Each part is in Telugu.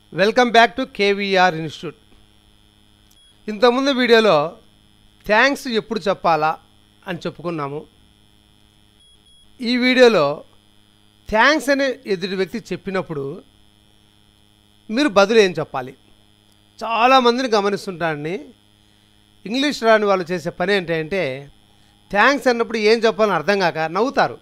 welcome back to KVR institute ఇంతకుముందు వీడియోలో థ్యాంక్స్ ఎప్పుడు చెప్పాలా అని చెప్పుకున్నాము ఈ వీడియోలో థ్యాంక్స్ అనే ఎదుటి వ్యక్తి చెప్పినప్పుడు మీరు బదులు ఏం చెప్పాలి చాలామందిని గమనిస్తుంటానని ఇంగ్లీష్ రాని వాళ్ళు చేసే పని ఏంటంటే థ్యాంక్స్ అన్నప్పుడు ఏం చెప్పాలని అర్థం కాక నవ్వుతారు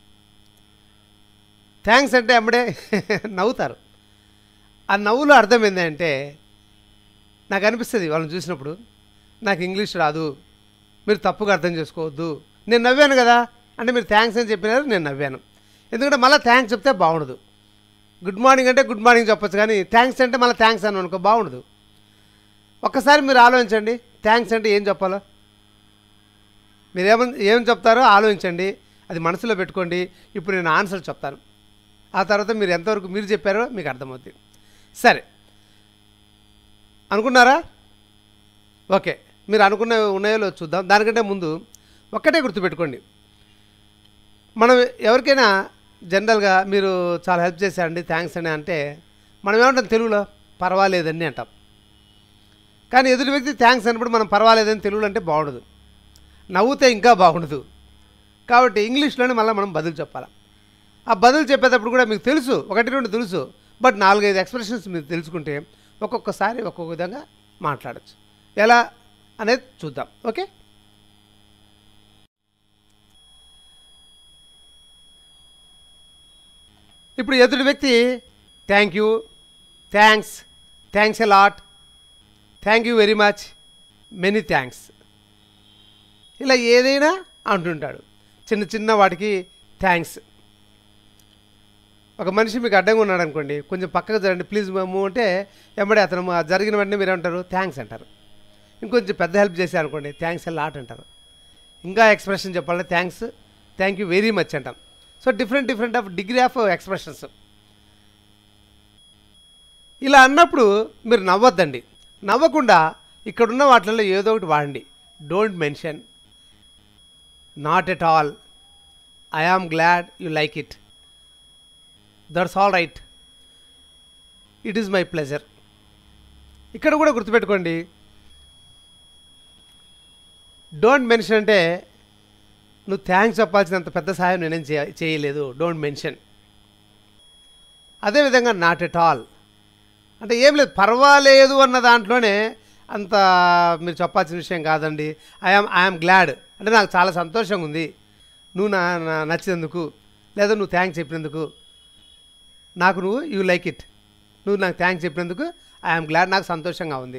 థ్యాంక్స్ అంటే అమ్మడే నవ్వుతారు ఆ నవ్వులో అర్థం ఏంటంటే నాకు అనిపిస్తుంది వాళ్ళని చూసినప్పుడు నాకు ఇంగ్లీష్ రాదు మీరు తప్పుగా అర్థం చేసుకోవద్దు నేను నవ్వాను కదా అంటే మీరు థ్యాంక్స్ అని చెప్పినారు నేను నవ్వాను ఎందుకంటే మళ్ళీ థ్యాంక్స్ చెప్తే బాగుండదు గుడ్ మార్నింగ్ అంటే గుడ్ మార్నింగ్ చెప్పొచ్చు కానీ థ్యాంక్స్ అంటే మళ్ళీ థ్యాంక్స్ అని అనుకో బాగుండదు ఒక్కసారి మీరు ఆలోచించండి థ్యాంక్స్ అంటే ఏం చెప్పాలో మీరు ఏమ ఏం చెప్తారో ఆలోచించండి అది మనసులో పెట్టుకోండి ఇప్పుడు నేను ఆన్సర్ చెప్తాను ఆ తర్వాత మీరు ఎంతవరకు మీరు చెప్పారో మీకు అర్థమవుతుంది సరే అనుకున్నారా ఓకే మీరు అనుకున్న ఉన్నాయో లేదో చూద్దాం దానికంటే ముందు ఒక్కటే గుర్తుపెట్టుకోండి మనం ఎవరికైనా జనరల్గా మీరు చాలా హెల్ప్ చేశారండి థ్యాంక్స్ అని అంటే మనం ఏమంటాం తెలుగులో పర్వాలేదండి అంటాం కానీ ఎదుటి వ్యక్తి థ్యాంక్స్ అన్నప్పుడు మనం పర్వాలేదని తెలుగులో అంటే బాగుండదు నవ్వుతే ఇంకా బాగుండదు కాబట్టి ఇంగ్లీష్లోనే మళ్ళీ మనం బదులు చెప్పాలి ఆ బదులు చెప్పేటప్పుడు కూడా మీకు తెలుసు ఒకటి రెండు తెలుసు బట్ నాలుగైదు ఎక్స్ప్రెషన్స్ మీరు తెలుసుకుంటే ఒక్కొక్కసారి ఒక్కొక్క విధంగా మాట్లాడచ్చు ఎలా అనేది చూద్దాం ఓకే ఇప్పుడు ఎదుటి వ్యక్తి thank you thanks thanks a lot thank you very much many thanks ఇలా ఏదైనా అంటుంటాడు చిన్న చిన్న వాటికి థ్యాంక్స్ ఒక మనిషి మీకు అడ్డంగా ఉన్నాడు అనుకోండి కొంచెం పక్కకు జరండి ప్లీజ్ మూవ్ అంటే వెంబడే అతను ఆ జరిగిన వెంటనే మీరు ఏమంటారు థ్యాంక్స్ అంటారు ఇంకొంచెం పెద్ద హెల్ప్ చేశారు అనుకోండి థ్యాంక్స్ లాట్ అంటారు ఇంకా ఎక్స్ప్రెషన్ చెప్పాలంటే thanks thank you very much అంటాం so different different of degree of expressions ఇలా అన్నప్పుడు మీరు నవ్వద్దండి నవ్వకుండా ఇక్కడున్న వాటిల్లో ఏదో ఒకటి వాడండి don't mention not at all I am glad you like it that's all right it is my pleasure ఇక్కడ కూడా గుర్తుపెట్టుకోండి డోంట్ మెన్షన్ అంటే నువ్వు థ్యాంక్స్ చెప్పాల్సినంత పెద్ద సహాయం నేనేం చేయ చేయలేదు డోంట్ మెన్షన్ అదేవిధంగా నాట్ ఎట్ ఆల్ అంటే ఏం లేదు పర్వాలేదు అన్న దాంట్లోనే అంత మీరు చెప్పాల్సిన విషయం కాదండి ఐఆమ్ ఐఆమ్ గ్లాడ్ అంటే నాకు చాలా సంతోషంగా ఉంది నువ్వు నా నా- నచ్చినందుకు లేదా నువ్వు థ్యాంక్స్ చెప్పినందుకు నాకు నువ్వు యూ లైక్ ఇట్ నువ్వు నాకు థ్యాంక్స్ చెప్పినందుకు ఐఆమ్ గ్లాడ్ నాకు సంతోషంగా ఉంది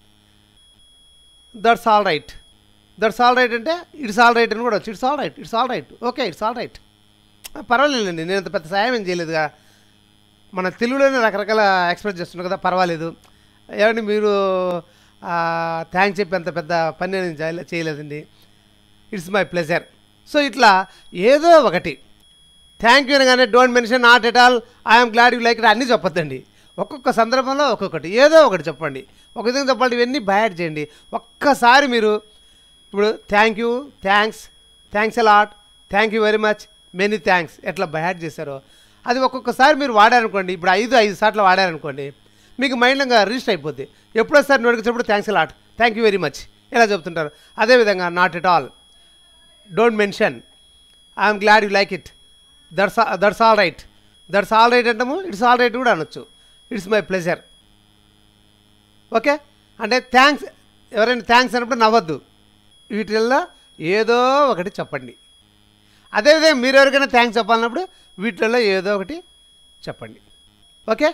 that's all right that's all right అంటే ఇట్స్ ఆల్ రైట్ అని కూడా వచ్చు it's all right it's all right okay it's all right పర్వాలేదండి నేను అంత పెద్ద సాయం ఏం చేయలేదుగా మన తెలుగులోనే రకరకాల ఎక్స్ప్రెస్ చేస్తున్నారు కదా పర్వాలేదు ఏమండి మీరు థ్యాంక్స్ చెప్పేంత పెద్ద పని నేను చేయలే- చేయలేదండి ఇట్స్ మై ప్లెజర్ సో ఇట్లా ఏదో ఒకటి థ్యాంక్ యూ అనగానే don't mention not at all I'm glad you like it అన్నీ చెప్పొద్దండి ఒక్కొక్క సందర్భంలో ఒక్కొక్కటి ఏదో ఒకటి చెప్పండి ఒక విధంగా చెప్పాలి ఇవన్నీ బ్యాడ్ చేయండి ఒక్కసారి మీరు ఇప్పుడు thank you thanks thanks a lot thank you very much many thanks ఎట్లా బ్యాడ్ చేశారో అది ఒక్కొక్కసారి మీరు వాడారనుకోండి ఇప్పుడు ఐదు ఐదు సార్లు వాడారనుకోండి మీకు మైండ్గా రిజిస్టర్ అయిపోద్ది ఎప్పుడోసారి నోటికినప్పుడు thanks a lot thank you very much ఇలా చెప్తుంటారు అదేవిధంగా not at all don't mention I'm glad you like it that's that's all right that's all right అంటాము ఇట్స్ ఆల్ రైట్ కూడా అనొచ్చు ఇట్స్ మై ప్లెజర్ ఓకే అంటే థ్యాంక్స్ ఎవరైనా థ్యాంక్స్ అన్నప్పుడు నవ్వద్దు వీటిల్లో ఏదో ఒకటి చెప్పండి అదేవిధంగా మీరు ఎవరికైనా థ్యాంక్స్ చెప్పాలన్నప్పుడు వీటిల్లో ఏదో ఒకటి చెప్పండి ఓకే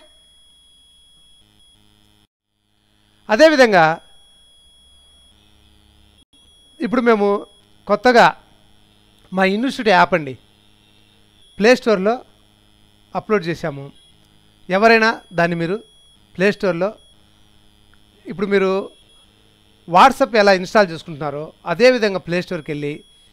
అదేవిధంగా ఇప్పుడు మేము కొత్తగా మా ఇన్స్టిట్యూట్ యాప్ అండి ప్లే స్టోర్లో అప్లోడ్ చేశాము ఎవరైనా దాన్ని మీరు ప్లే స్టోర్లో ఇప్పుడు మీరు వాట్సాప్ ఎలా ఇన్స్టాల్ చేసుకుంటున్నారో అదేవిధంగా ప్లే స్టోర్కి వెళ్ళి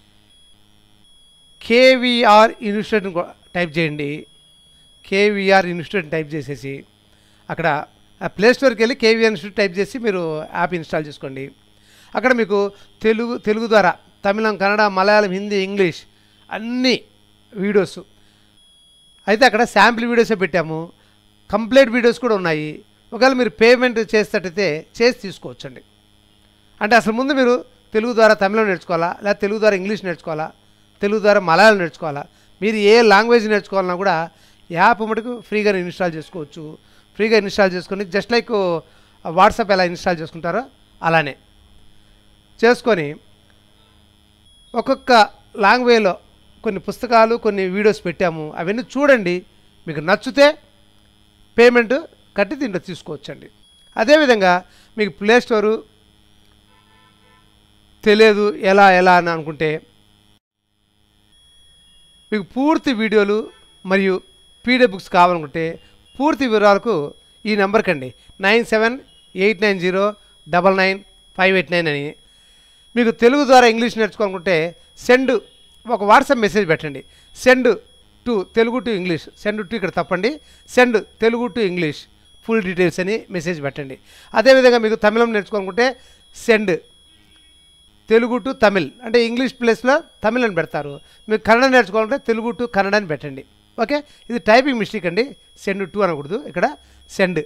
కేవీఆర్ ఇన్స్టిట్యూట్ టైప్ చేయండి కేవీఆర్ ఇన్స్టిట్యూట్ టైప్ చేసేసి అక్కడ ఆ ప్లే స్టోర్కి వెళ్ళి కేవీఆర్ ఇన్స్టిట్యూట్ టైప్ చేసి మీరు యాప్ ఇన్స్టాల్ చేసుకోండి అక్కడ మీకు తెలుగు తెలుగు ద్వారా తమిళం కన్నడ మలయాళం హిందీ ఇంగ్లీష్ అన్ని వీడియోస్ అయితే అక్కడ శాంపిల్ వీడియోసే పెట్టాము కంప్లీట్ వీడియోస్ కూడా ఉన్నాయి ఒకవేళ మీరు పేమెంట్ చేసేటట్టయితే చేసి తీసుకోవచ్చండి అంటే అసలు ముందు మీరు తెలుగు ద్వారా తమిళం నేర్చుకోవాలా లేదా తెలుగు ద్వారా ఇంగ్లీష్ నేర్చుకోవాలా తెలుగు ద్వారా మలయాళం నేర్చుకోవాలా మీరు ఏ లాంగ్వేజ్ నేర్చుకోవాలన్నా కూడా యాప్ మటుకు ఫ్రీగా ఇన్స్టాల్ చేసుకోవచ్చు ఫ్రీగా ఇన్స్టాల్ చేసుకొని జస్ట్ లైక్ వాట్సాప్ ఎలా ఇన్స్టాల్ చేసుకుంటారో అలానే చేసుకొని ఒక్కొక్క లాంగ్వేజ్లో కొన్ని పుస్తకాలు కొన్ని వీడియోస్ పెట్టాము అవన్నీ చూడండి మీకు నచ్చితే పేమెంట్ కట్టి దీంట్లో తీసుకోవచ్చండి అదేవిధంగా మీకు ప్లే స్టోరు తెలియదు ఎలా ఎలా అని అనుకుంటే మీకు పూర్తి వీడియోలు మరియు పీడిఎఫ్ బుక్స్ కావాలనుకుంటే పూర్తి వివరాలకు ఈ నెంబర్కి అండి nine seven eight nine zero double nine five eight nine అని మీకు తెలుగు ద్వారా ఇంగ్లీష్ నేర్చుకోవాలనుకుంటే సెండ్ ఒక వాట్సాప్ మెసేజ్ పెట్టండి send to Telugu to English send to ఇక్కడ తప్పండి send Telugu to English full details అని మెసేజ్ పెట్టండి అదేవిధంగా మీకు తమిళం నేర్చుకోవాలనుకుంటే సెండ్ తెలుగు టు తమిళ్ అంటే ఇంగ్లీష్ ప్లేస్లో తమిళ్ అని పెడతారు మీకు కన్నడ నేర్చుకోవాలంటే తెలుగు టు కన్నడ అని పెట్టండి ఓకే ఇది టైపింగ్ మిస్టేక్ అండి సెండ్ టు అనకూడదు ఇక్కడ సెండ్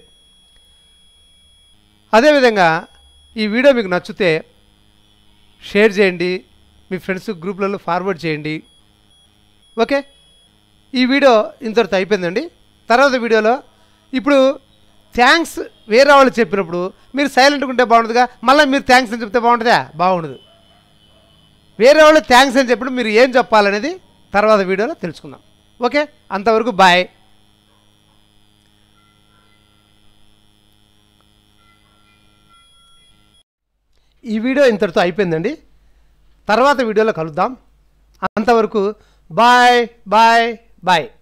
అదేవిధంగా ఈ వీడియో మీకు నచ్చితే షేర్ చేయండి మీ ఫ్రెండ్స్ గ్రూప్లలో ఫార్వర్డ్ చేయండి ఓకే ఈ వీడియో ఇంతటితో అయిపోయిందండి తర్వాత వీడియోలో ఇప్పుడు థ్యాంక్స్ వేరే వాళ్ళు చెప్పినప్పుడు మీరు సైలెంట్గా ఉంటే బాగుంటుందిగా మళ్ళీ మీరు థ్యాంక్స్ అని చెప్తే బాగుంటుందా బాగుండదు వేరే వాళ్ళు థ్యాంక్స్ అని చెప్పినప్పుడు మీరు ఏం చెప్పాలనేది తర్వాత వీడియోలో తెలుసుకుందాం ఓకే అంతవరకు బాయ్ ఈ వీడియో ఇంతటితో అయిపోయిందండి తర్వాత వీడియోలో కలుద్దాం అంతవరకు బాయ్ బాయ్ బాయ్